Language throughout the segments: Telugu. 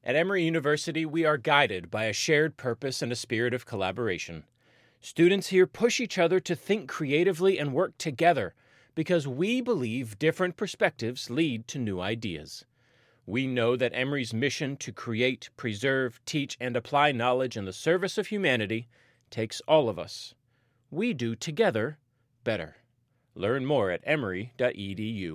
At Emory University, we are guided by a shared purpose and a spirit of collaboration. Students here push each other to think creatively and work together because we believe different perspectives lead to new ideas. We know that Emory's mission to create, preserve, teach, and apply knowledge in the service of humanity takes all of us. We do together better. Learn more at emory.edu.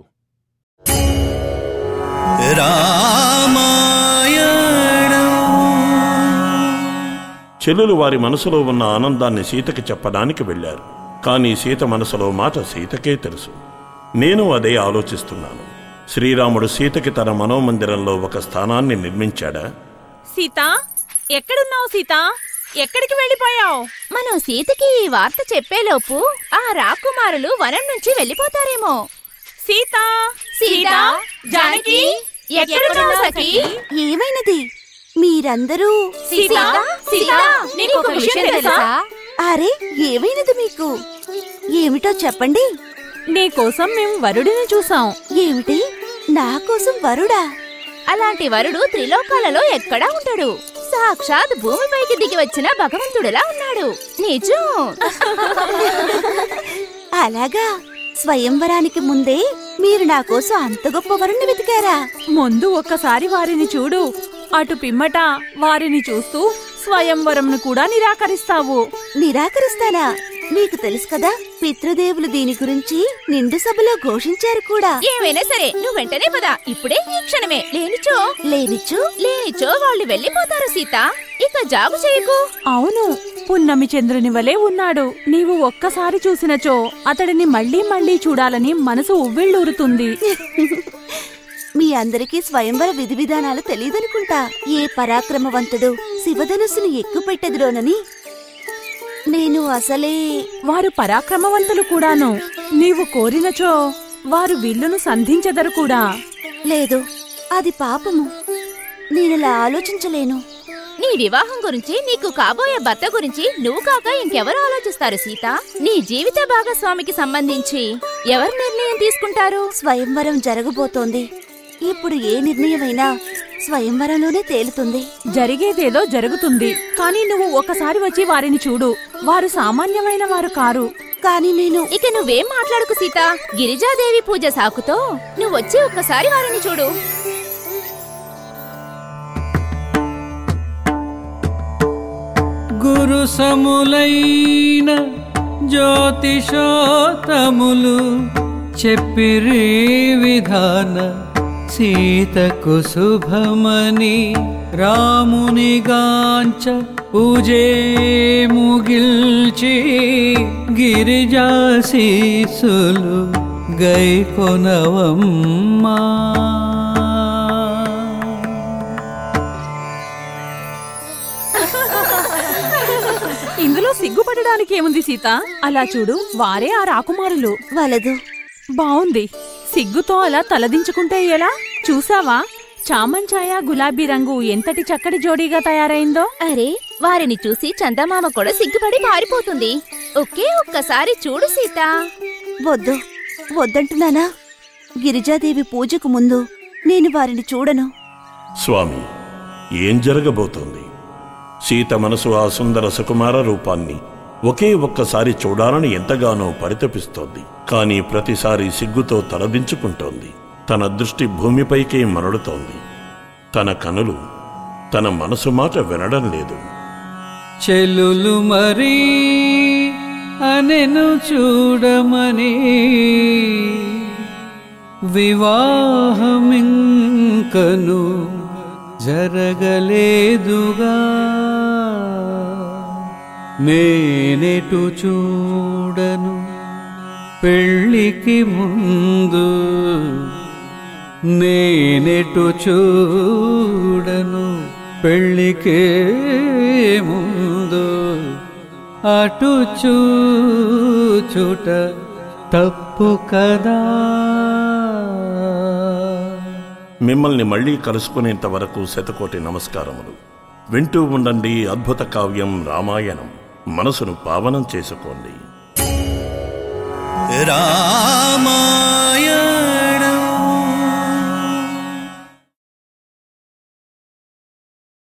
చెల్లెలు వారి మనసులో ఉన్న ఆనందాన్ని సీతకి చెప్పడానికి వెళ్ళారు కానీ సీత మనసులో మాట సీతకే తెలుసు నేను అదే ఆలోచిస్తున్నాను శ్రీరాముడు సీతకి తన మనోమందిరంలో ఒక స్థానాన్ని నిర్మించాడా సీత ఎక్కడున్నావు సీత ఎక్కడికి వెళ్ళిపోయావు మనం సీతకి ఈ వార్త చెప్పేలోపు ఆ రాకుమారులు వనం నుంచి వెళ్ళిపోతారేమో సీత సీత జానకి ఎక్కడున్నావు సఖీ ఏమైనది మీరందరూ సీత సీత నీకు ఒక విషయం తెలుసా అరే ఏమైనది మీకు ఏమిటో చెప్పండి నీ కోసం మేము వరుడిని చూసాం ఏమిటి నా కోసం వరుడా అలాంటి వరుడు త్రిలోకాలలో ఎక్కడా ఉంటాడు సాక్షాత్ భూమిపైకి దిగి వచ్చిన భగవంతుడిలా ఉన్నాడు నిజం అలాగా స్వయంవరానికి ముందే మీరు నా కోసం అంత గొప్ప వరుణ్ణి వెతికారా ముందు ఒక్కసారి వారిని చూడు అటు పిమ్మట వారిని చూస్తూ స్వయంవరంను కూడా నిరాకరిస్తావు నిరాకరిస్తానా మీకు తెలుసు కదా పితృదేవులు దీని గురించి నిండు సభలో ఘోషించారు కూడా ఏమైనా సరే నువ్వు వెంటనే పద ఇప్పుడే ఈ క్షణమే లేనిచో లేనిచు లేనిచో వాళ్ళు వెళ్ళిపోతారు సీత ఇక జాగు చేయకు అవును పున్నమి చంద్రుని వలె ఉన్నాడు నీవు ఒక్కసారి చూసినచో అతడిని మళ్ళీ మళ్ళీ చూడాలని మనసు ఉవ్విళ్ళూరుతుంది మీ అందరికీ స్వయంవర విధి విధానాలు తెలియదనుకుంటా ఏ పరాక్రమవంతుడు శివధనుస్సును ఎక్కుపెట్టెదురోనని నేను అసలే వారు పరాక్రమవంతులు కూడాను నీవు కోరినచో వారు విల్లును సంధించెదరు కూడా లేదు అది పాపము నేనలా ఆలోచించలేను నీ వివాహం గురించి నీకు కాబోయే భర్త గురించి నువ్వు కాక ఇంకెవరు ఆలోచిస్తారు సీత నీ జీవిత భాగస్వామికి సంబంధించి ఎవరు నిర్ణయం తీసుకుంటారు స్వయంవరం జరగబోతోంది ఇప్పుడు ఏ నిర్ణయమైనా స్వయంవరంలోనే తేలుతుంది జరిగేదేదో జరుగుతుంది కానీ నువ్వు ఒకసారి వచ్చి వారిని చూడు వారు సామాన్యమైన వారు కారు కానీ నేను ఇక నువ్వేం మాట్లాడుకు సీత గిరిజాదేవి పూజ సాకుతో నువ్వొచ్చి ఒక్కసారి వారిని చూడు గురు సములైన జ్యోతిషోతములు చెప్పిరి విధాన సీతకు శుభమని రామునిగాంచ పూజే ముగిల్చి గిరిజాశీసులు గైకొనవమ్మా ఇందులో సిగ్గుపడడానికి ఏముంది సీత అలా చూడు వారే ఆ రాకుమారులు వలదు బావుంది సిగ్గుతో అలా తలదించుకుంటే ఎలా చూసావా చామంచాయ గులాబీ రంగు ఎంతటి చక్కటి జోడీగా తయారైందో అరే వారిని చూసి చందమామ కూడా సిగ్గుపడి పారిపోతుంది ఒకే ఒక్కసారి చూడు సీత వద్దు వద్దంటున్నానా గిరిజాదేవి పూజకు ముందు నేను వారిని చూడను స్వామి ఏం జరగబోతోంది సీత మనసు ఆ సుందర సుకుమార రూపాన్ని ఒకే ఒక్కసారి చూడాలని ఎంతగానో పరితపిస్తోంది కానీ ప్రతిసారి సిగ్గుతో తలదించుకుంటోంది తన దృష్టి భూమిపైకే మరడుతోంది తన కనులు తన మనసు మాట వినడం లేదు చెల్లులు మరీ అనెను చూడమని వివాహమింకను జరగలేదుగా నేనెటు చూడను పెళ్ళికి ముందు నేనెటు చూడను పెళ్ళికే ముందు అటు చూచుట తప్పు కదా మిమ్మల్ని మళ్ళీ కలుసుకునేంత వరకు శతకోటి నమస్కారములు వింటూ ఉండండి అద్భుత కావ్యం రామాయణం మనసును పావనం చేసుకోండి రామాయణ